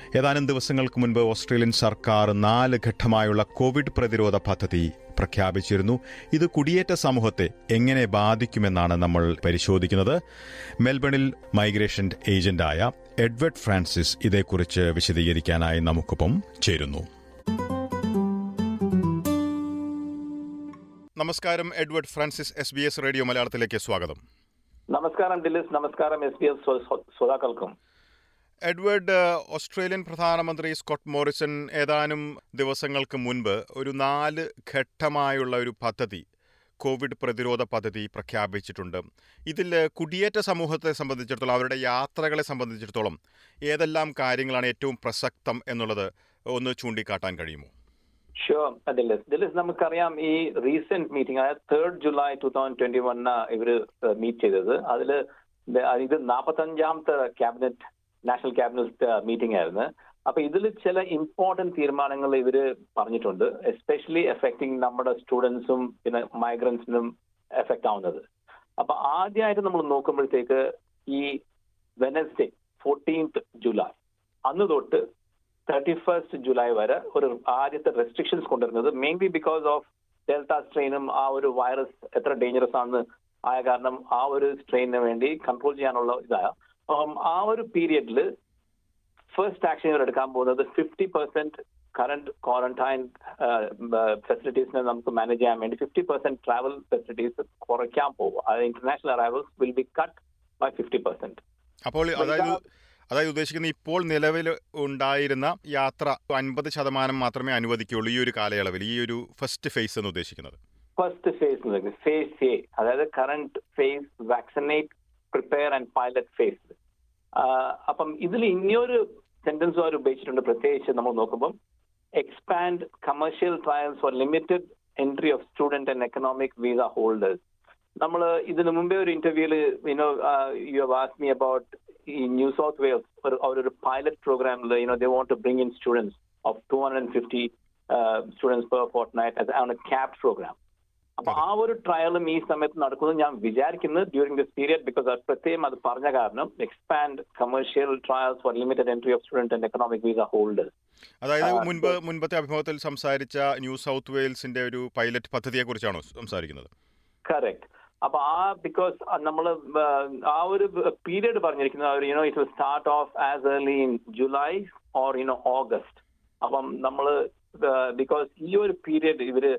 ഏതാനും ദിവസങ്ങൾക്ക് മുൻപ് ഓസ്ട്രേലിയൻ സർക്കാർ നാല് ഘട്ടമായുള്ള കോവിഡ് പ്രതിരോധ പദ്ധതി പ്രഖ്യാപിച്ചിരുന്നു ഇത് കുടിയേറ്റ സമൂഹത്തെ എങ്ങനെ ബാധിക്കുമെന്നാണ് നമ്മൾ പരിശോധിക്കുന്നത് മെൽബണിൽ മൈഗ്രേഷൻ ഏജന്റായ എഡ്വേർഡ് ഫ്രാൻസിസ് ഇതേക്കുറിച്ച് വിശദീകരിക്കാനായി നമുക്കൊപ്പം ചേരുന്നു നമസ്കാരം Edward Francis S B S radio മലയാളത്തിലേക്ക് സ്വാഗതം നമസ്കാരം ഡിലിസ് നമസ്കാരം എസ് പി എസ് ശ്രോതാക്കൾക്കും എഡ്വേർഡ് ഓസ്ട്രേലിയൻ പ്രധാനമന്ത്രി സ്കോട്ട് മോറിസൺ ഏതാനും ദിവസങ്ങൾക്ക് മുൻപ് ഒരു നാല് ഘട്ടമായുള്ള ഒരു പദ്ധതി കോവിഡ് പ്രതിരോധ പദ്ധതി പ്രഖ്യാപിച്ചിട്ടുണ്ട് ഇതിൽ കുടിയേറ്റ സമൂഹത്തെ സംബന്ധിച്ചിടത്തോളം അവരുടെ യാത്രകളെ സംബന്ധിച്ചിടത്തോളം ഏതെല്ലാം കാര്യങ്ങളാണ് ഏറ്റവും പ്രസക്തം എന്നുള്ളത് ഒന്ന് ചൂണ്ടിക്കാട്ടാൻ കഴിയുമോ ഷുവർ ദിലിസ് ദിലിസ് നമുക്കറിയാം ഈ റീസെന്റ് മീറ്റിംഗ് അതായത് third July two thousand twenty one ഇവര് മീറ്റ് ചെയ്തത് അതിൽ ഇത് നാൽപ്പത്തഞ്ചാമത്തെ ക്യാബിനറ്റ് നാഷണൽ ക്യാബിനറ്റ് മീറ്റിംഗ് ആയിരുന്നു അപ്പൊ ഇതിൽ ചില ഇമ്പോർട്ടന്റ് തീരുമാനങ്ങൾ ഇവര് പറഞ്ഞിട്ടുണ്ട് എസ്പെഷ്യലി എഫക്റ്റിംഗ് നമ്മുടെ സ്റ്റുഡൻസും പിന്നെ മൈഗ്രൻസിനും എഫക്ട് ആവുന്നത് അപ്പൊ ആദ്യമായിട്ട് നമ്മൾ നോക്കുമ്പോഴത്തേക്ക് ഈ വെനസ്ഡേ ഫോർട്ടീൻത്ത് ജൂലൈ അന്ന് തൊട്ട് തേർട്ടി ഫസ്റ്റ് ജൂലൈ വരെ ഒരു ആദ്യത്തെ റെസ്ട്രിക്ഷൻസ് കൊണ്ടുവരുന്നത് മെയിൻലി ബിക്കോസ് ഓഫ് ഡെൽറ്റ സ്ട്രെയിനും ആ ഒരു വൈറസ് എത്ര ഡേഞ്ചറസ് ആണെന്ന് ആയ കാരണം ആ ഒരു സ്ട്രെയിനിന് വേണ്ടി കൺട്രോൾ ചെയ്യാനുള്ള ഇതായ ആ ഒരു പീരിയഡിൽ ഫസ്റ്റ് ആക്ഷൻ ഇവർ എടുക്കാൻ പോകുന്നത് ഫിഫ്റ്റി പെർസെന്റ് കറന്റ് ക്വാറന്റൈൻ ഫെസിലിറ്റീസിനെ നമുക്ക് മാനേജ് ചെയ്യാൻ വേണ്ടി ഫിഫ്റ്റി പെർസെന്റ് ട്രാവൽ ഫെസിലിറ്റീസ് കുറയ്ക്കാൻ പോകും അതായത് international arrivals will be cut by fifty percent അപ്പോൾ അതായത് അതായത് ഉദ്ദേശിക്കുന്ന ഇപ്പോൾ നിലവിൽ ഉണ്ടായിരുന്ന യാത്ര അൻപത് ശതമാനം മാത്രമേ അനുവദിക്കുകയുള്ളൂ ഈ ഒരു കാലയളവിൽ ഈ ഒരു ഫസ്റ്റ് ഫേസ് എന്ന് ഉദ്ദേശിക്കുന്നത് ഫസ്റ്റ് ഫേസ് ഫേസ് എ അതായത് current phase vaccinate prepare and pilot phase അപ്പം ഇതിൽ ഇനിയൊരു സെന്റൻസ് അവർ ഉപയോഗിച്ചിട്ടുണ്ട് പ്രത്യേകിച്ച് നമ്മൾ നോക്കുമ്പോൾ expand commercial trials for limited entry of student and economic visa holders നമ്മൾ ഇതിനു മുമ്പേ ഒരു ഇന്റർവ്യൂല് യുനോ യു ഹവ് ആസ് മീ അബൌട്ട് ഈ ന്യൂ സൗത്ത് വെയിൽസ് അവരൊരു പൈലറ്റ് പ്രോഗ്രാമിൽ you know they want to bring in students of two hundred and fifty students per fort night ആണ് ക്യാപ് പ്രോഗ്രാം അപ്പൊ ആ ഒരു ട്രയലും ഈ സമയത്ത് നടക്കുന്നത് ഞാൻ വിചാരിക്കുന്നത് ഡ്യൂറിംഗ് ദിസ് പീരിയഡ് ബിക്കോസ് അത് പ്രത്യേകം അത് പറഞ്ഞ കാരണം expand commercial trials for limited entry of student and economic visa holders അതായത് മുൻപ് മുൻപത്തെ അഭിമുഖത്തിൽ സംസാരിച്ച ന്യൂ സൗത്ത് വെയിൽസിന്റെ ഒരു പൈലറ്റ് പദ്ധതിയെ കുറിച്ചാണോ സംസാരിക്കുന്നത് കറക്റ്റ് അപ്പൊ ആ ബിക്കോസ് നമ്മൾ ആ ഒരു പീരിയഡ് പറഞ്ഞിരിക്കുന്നത് you know it will start off as early in July or you know August അപ്പം നമ്മൾ ബിക്കോസ് ഈ ഒരു പീരിയഡ് ഇവര്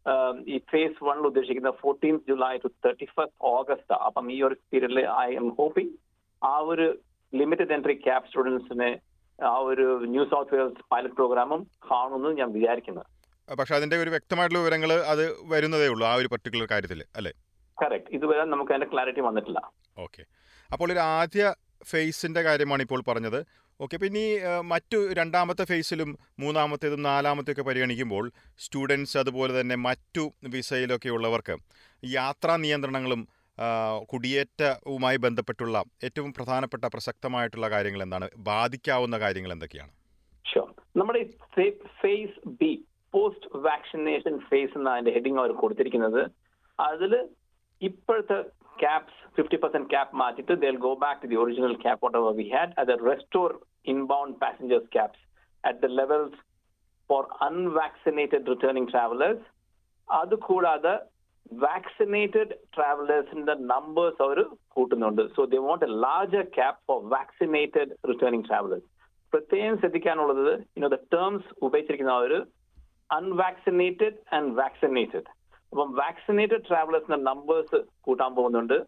ഈ ഫേസ് വണ്ണിൽ ഉദ്ദേശിക്കുന്ന fourteen July to thirty first August അപ്പം ഈ ഒരു പീരിയഡിൽ ഐ എം ഹോപ്പിംഗ് ആ ഒരു ലിമിറ്റഡ് എൻട്രി ക്യാപ് സ്റ്റുഡൻസിനെ ആ ഒരു ന്യൂ സൗത്ത് വെയിൽസ് പൈലറ്റ് പ്രോഗ്രാമും കാണുമെന്ന് ഞാൻ വിചാരിക്കുന്നത് പക്ഷെ അതിന്റെ ഒരു വ്യക്തമായിട്ടുള്ള വിവരങ്ങൾ അത് വരുന്നതേ ഉള്ളൂ ആ ഒരു പർട്ടിക്കുലർ കാര്യത്തിൽ അല്ലേ കറക്റ്റ് ഇതുവരെ നമുക്ക് അതിന്റെ ക്ലാരിറ്റി വന്നിട്ടില്ല ഓക്കെ അപ്പോൾ ഒരു ആദ്യ ഫേസിന്റെ കാര്യമാണ് ഇപ്പോൾ പറഞ്ഞത് ഓക്കെ പിന്നെ ഈ മറ്റു രണ്ടാമത്തെ ഫേസിലും മൂന്നാമത്തേതും നാലാമത്തെയൊക്കെ പരിഗണിക്കുമ്പോൾ സ്റ്റുഡൻസ് അതുപോലെ തന്നെ മറ്റു വിസയിലൊക്കെ ഉള്ളവർക്ക് യാത്രാ നിയന്ത്രണങ്ങളും കുടിയേറ്റവുമായി ബന്ധപ്പെട്ടുള്ള ഏറ്റവും പ്രധാനപ്പെട്ട പ്രസക്തമായിട്ടുള്ള കാര്യങ്ങൾ എന്താണ് ബാധിക്കാവുന്ന കാര്യങ്ങൾ എന്തൊക്കെയാണ് ഷുവർ നമ്മുടെ phase B post vaccination phase എന്ന അതിന്റെ ഹെഡിങ് അവർ കൊടുത്തിരിക്കുന്നത് അതിൽ ഇപ്പോഴത്തെ ക്യാപ്സ് ഫിഫ്റ്റി പെർസെന്റ് ക്യാപ് മാറ്റിയിട്ട് they'll go back to the original cap whatever we had അത് restore inbound passengers caps at the levels for unvaccinated returning travellers അത് കൂടാതെ vaccinated ട്രാവലേഴ്സിന്റെ നമ്പേഴ്സ് അവർ കൂട്ടുന്നുണ്ട് so they want a larger cap for vaccinated returning travellers പ്രത്യേകം ശ്രദ്ധിക്കാനുള്ളത് you know the terms ഉപയോഗിച്ചിരിക്കുന്ന അവർ അൺവാക്സിനേറ്റഡ് ആൻഡ് വാക്സിനേറ്റഡ് അപ്പം വാക്സിനേറ്റഡ് ട്രാവലേഴ്സിന്റെ നമ്പേഴ്സ് കൂട്ടാൻ പോകുന്നുണ്ട്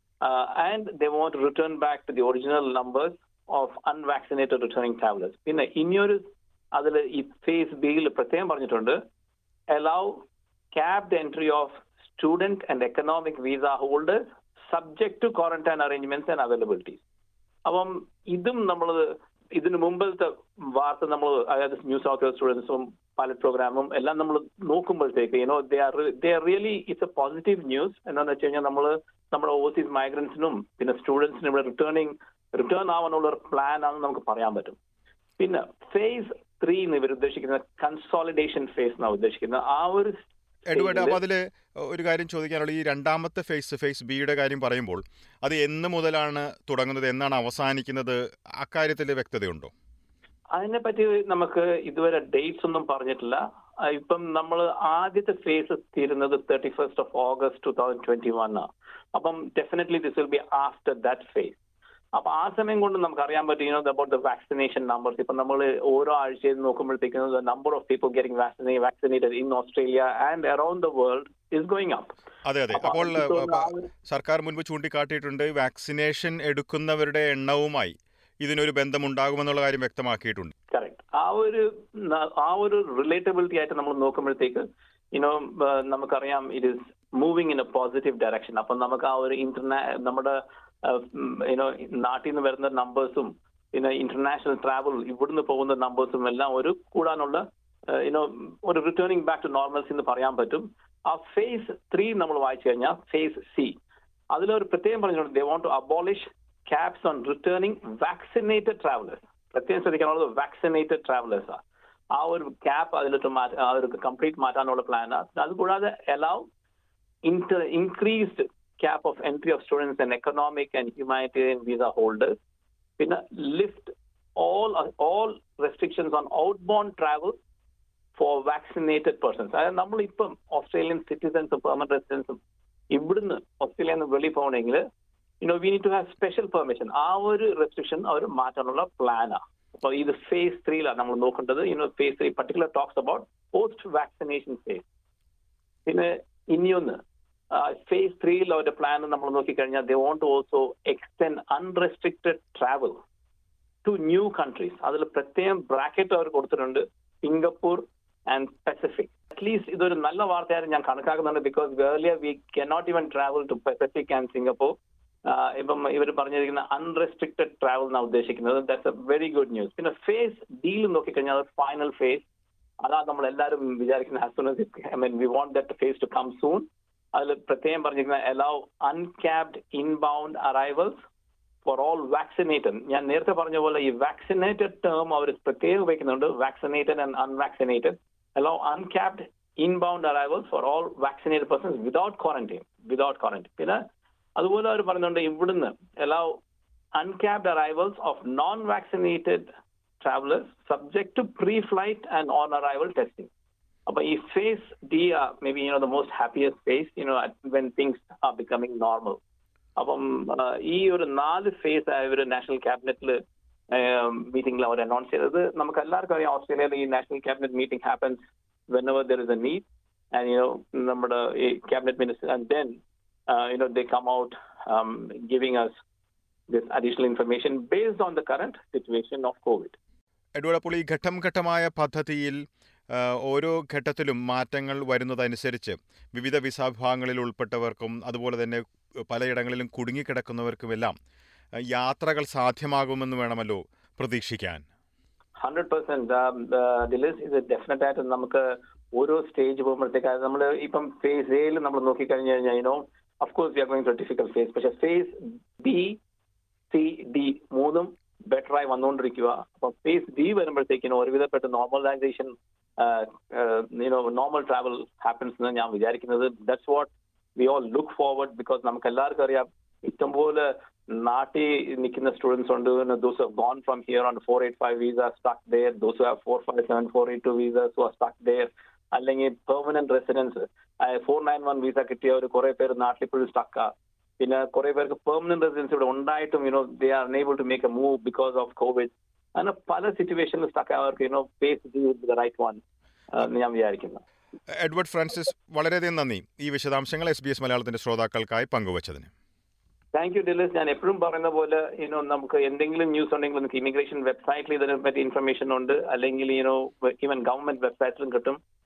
and they want return back to the original numbers of unvaccinated returning travellers പിന്നെ ഇനിയൊരു അതിൽ ഈ ഫേസ് ബിയിൽ പ്രത്യേകം പറഞ്ഞിട്ടുണ്ട് allow capped entry of student and economic visa holders subject to quarantine arrangements and availabilities അപ്പം ഇതും നമ്മൾ ഇതിനു മുമ്പത്തെ വാർത്ത നമ്മൾ അതായത് ന്യൂ സൗത്ത് വെയിൽസ് സ്റ്റുഡൻസും പൈലറ്റ് പ്രോഗ്രാമും എല്ലാം നമ്മൾ നോക്കുമ്പോഴത്തേക്ക് you know they are they are really it's a positive news എന്താണെന്ന് വെച്ച് കഴിഞ്ഞാൽ നമ്മൾ നമ്മുടെ ഓവർസീസ് മൈഗ്രൻസിനും പിന്നെ സ്റ്റുഡൻസിനും ഇവിടെ റിട്ടേണിംഗ് റിട്ടേൺ ആവാനുള്ള ഒരു പ്ലാൻ ആണെന്ന് നമുക്ക് പറയാൻ പറ്റും പിന്നെ ഫേസ് ത്രീ എന്ന് ഇവർ ഉദ്ദേശിക്കുന്നത് കൺസോളിഡേഷൻ ഫേസ് എന്നാണ് ഉദ്ദേശിക്കുന്നത് ആ ഒരു എഡ്വേർഡ് അപ്പോൾ അതിൽ ഒരു കാര്യം ചോദിക്കാനുള്ള ഈ രണ്ടാമത്തെ ഫേസ് ഫേസ് ബിയുടെ കാര്യം പറയുമ്പോൾ അത് എന്ന് മുതലാണ് തുടങ്ങുന്നത് എന്നാണ് അവസാനിക്കുന്നത് അക്കാര്യത്തിൽ വ്യക്തതയുണ്ടോ അതിനെപ്പറ്റി നമുക്ക് ഇതുവരെ ഡേറ്റ്സ് ഒന്നും പറഞ്ഞിട്ടില്ല ആ, ഇപ്പം നമ്മൾ ആദ്യത്തെ ഫേസ് തീരുന്നത് thirty first of August two thousand twenty one അപ്പം definitely this will be after that phase അപ്പൊ ആ സമയം കൊണ്ട് നമുക്ക് അറിയാൻ പറ്റും you know about the vaccination numbers ഇപ്പൊ നമ്മൾ ഓരോ ആഴ്ചയും നോക്കുമ്പോഴത്തേക്കും the number of people getting vaccinated in Australia and around the world is going up അതെ അതെ അപ്പൊ അപ്പോൾ എനിക്ക് തോന്നുന്നു ആ പ- ഒരു- സർക്കാർ മുൻപ് ചൂണ്ടിക്കാട്ടിയിട്ടുണ്ട് വാക്സിനേഷൻ എടുക്കുന്നവരുടെ എണ്ണവുമായി ഇതിനൊരു ബന്ധമുണ്ടാകുമെന്നുള്ള കാര്യം വ്യക്തമാക്കിയിട്ടുണ്ട് കറക്റ്റ് ആ ഒരു ന- ആ ഒരു റിലേറ്റബിലിറ്റി ആയിട്ട് നമ്മൾ നോക്കുമ്പോഴത്തേക്ക് യുനോ നമുക്കറിയാം it is moving in a positive direction അപ്പം നമുക്ക് ആ ഒരു ഇന്റർനാ നമ്മുടെ യുനോ നാട്ടിൽ നിന്ന് വരുന്ന നമ്പേഴ്സും പിന്നെ ഇന്റർനാഷണൽ ട്രാവൽ ഇവിടുന്ന് പോകുന്ന നമ്പേഴ്സും എല്ലാം ഒരു കൂടാനുള്ള യുനോ ഒരു റിട്ടേണിംഗ് ബാക്ക് ടു നോർമൽസി എന്ന് പറയാൻ പറ്റും ആ ഫേസ് ത്രീ നമ്മൾ വായിച്ചു കഴിഞ്ഞാൽ ഫേസ് സി അതിലൊരു പ്രത്യേകം പറഞ്ഞിട്ടുണ്ട് they want to abolish caps on returning vaccinated travellers പ്രത്യേകം ശ്രദ്ധിക്കാനുള്ളത് വാക്സിനേറ്റഡ് ട്രാവലേഴ്സ് ആ ഒരു ക്യാപ്പ് അതിലിട്ട് മാറ്റ ആ ഒരു കംപ്ലീറ്റ് മാറ്റാനുള്ള പ്ലാനാണ് അതുകൂടാതെ allow inter increased cap of entry of students and economic and humanitarian visa holders പിന്നെ lift all all restrictions on outbound travel for vaccinated persons അതായത് നമ്മളിപ്പം ഓസ്ട്രേലിയൻ സിറ്റിസൺസും പെർമനന്റ് റെസിഡൻസും ഇവിടുന്ന് ഓസ്ട്രേലിയയിൽ നിന്ന് വെളി പോകണമെങ്കിൽ you know we need to have special permission ആ ഒരു റെസ്ട്രിക്ഷൻ അവർ മാറ്റാനുള്ള പ്ലാനാണ് അപ്പൊ ഇത് ഫേസ് ത്രീയിലാണ് നമ്മൾ നോക്കേണ്ടത് you know phase three particular talks about post vaccination phase പിന്നെ ഇനിയൊന്ന് ഫേസ് ത്രീയിൽ അവരുടെ പ്ലാൻ നമ്മൾ നോക്കിക്കഴിഞ്ഞാൽ they want to also extend unrestricted travel to new countries അതിൽ പ്രത്യേകം ബ്രാക്കറ്റ് അവർ കൊടുത്തിട്ടുണ്ട് സിംഗപ്പൂർ ആൻഡ് പസഫിക് അറ്റ്ലീസ്റ്റ് ഇതൊരു നല്ല വാർത്തയായിട്ട് ഞാൻ കണക്കാക്കുന്നുണ്ട് because earlier we cannot even travel to Pacific and Singapore ഇപ്പം ഇവർ പറഞ്ഞിരിക്കുന്ന അൺറെസ്ട്രിക്റ്റഡ് ട്രാവൽ എന്നാണ് ഉദ്ദേശിക്കുന്നത് that's a very good news പിന്നെ ഫേസ് ഡീൽ നോക്കിക്കഴിഞ്ഞാൽ ഫൈനൽ ഫേസ് അതാ നമ്മൾ എല്ലാവരും വിചാരിക്കുന്ന as soon I mean we want that phase to come soon അതിൽ പ്രത്യേകം പറഞ്ഞിരിക്കുന്ന allow uncapped inbound arrivals for all vaccinated ഞാൻ നേരത്തെ പറഞ്ഞ പോലെ ഈ വാക്സിനേറ്റഡ് ടേം അവർ പ്രത്യേകം ഉപയോഗിക്കുന്നുണ്ട് vaccinated and unvaccinated allow uncapped inbound arrivals for all vaccinated persons without quarantine without quarantine പിന്നെ അതുപോലെ അവർ പറയുന്നുണ്ട് ഇവിടുന്ന് allow uncapped arrivals of non vaccinated travelers subject to pre-flight and on-arrival testing. But if phase D are maybe you know the most happiest phase, you know, when things are becoming normal. അപ്പം ഈ ഒരു നാല് face ആയ ഒരു national ക്യാബിനറ്റിൽ മീറ്റിംഗിൽ അവർ announce ചെയ്തത് നമുക്ക് എല്ലാവർക്കും അറിയാം ഓസ്ട്രേലിയയിൽ ഈ national cabinet meeting happens whenever there is a need and you know നമ്മുടെ ഈ cabinet minister and then you know they come out giving us this additional information based on the current situation of COVID Edward അപ്പോൾ ഈ ഘട്ടം ഘട്ടമായ പദ്ധതിയിൽ ആ, ഓരോ ഘട്ടത്തിലും മാറ്റങ്ങൾ വരുന്നതനുസരിച്ച് വിവിധ വിഭാഗങ്ങളിൽ ഉൾപ്പെട്ടവർക്കും അതുപോലെ തന്നെ പലയിടങ്ങളിലും കുടുങ്ങിക്കിടക്കുന്നവർക്കുമെല്ലാം ആ, യാത്രകൾ സാധ്യമാകുമെന്ന് വേണമല്ലോ പ്രതീക്ഷിക്കാൻ ഹൺഡ്രഡ് പെർസെന്റ് ഡിലേസ് ഇത് ഡെഫിനറ്റ് ആയിട്ട് നമുക്ക് ഓരോ സ്റ്റേജ് പോകുമ്പോഴത്തേക്ക് അത് നമ്മൾ ഇപ്പം ഫേസ് എയിൽ നമ്മൾ നോക്കിക്കഴിഞ്ഞു കഴിഞ്ഞാൽ you know of course we are going to difficult phase പക്ഷെ ഫേസ് ബി സി ഡി മൂന്നും ബെറ്റർ ആയി വന്നുകൊണ്ടിരിക്കുക അപ്പൊ ഫേസ് ഡി വരുമ്പോഴത്തേക്കിനും ഒരുവിധപ്പെട്ട normalisation you know normal travel happens എന്ന് ഞാൻ വിചാരിക്കുന്നത് that's what we all look forward because നമുക്ക് എല്ലാവർക്കും അറിയാം ഇഷ്ടംപോലെ നാട്ടിൽ നിൽക്കുന്ന സ്റ്റുഡൻസ് ഉണ്ട് those have gone from here on four eight five visa stuck there those have four five seven four eight two visas who are stuck there അല്ലെങ്കിൽ permanent residence four nine one visa കിട്ടിയവർ കുറെ പേര് നാട്ടിൽ ഇപ്പോഴും സ്റ്റക്കാ പിന്നെ കുറെ പേർക്ക് permanent residence ഇവിടെ ഉണ്ടായിട്ടും you know they are unable to make a move because of COVID അങ്ങനെ പല സിറ്റുവേഷനിൽ സ്റ്റക്ക് അവർക്ക് you know phase the right one ഞാൻ വിചാരിക്കുന്നു എഡ്വേർഡ് ഫ്രാൻസിസ് വളരെയധികം നന്ദി ഈ വിശദാംശങ്ങൾ എസ് ബി എസ് മലയാളത്തിന്റെ ശ്രോതാക്കൾക്കായി പങ്കുവച്ചതിന് താങ്ക് യു ഡിലസ് ഞാൻ എപ്പോഴും പറയുന്ന പോലെ യുനോ നമുക്ക് എന്തെങ്കിലും ന്യൂസ് ഉണ്ടെങ്കിൽ നമുക്ക് ഇമിഗ്രേഷൻ വെബ്സൈറ്റിൽ ഇതിനെ പറ്റി ഇൻഫർമേഷൻ ഉണ്ട് അല്ലെങ്കിൽ യുനോ ഈവൻ ഗവൺമെന്റ് വെബ്സൈറ്റിലും കിട്ടും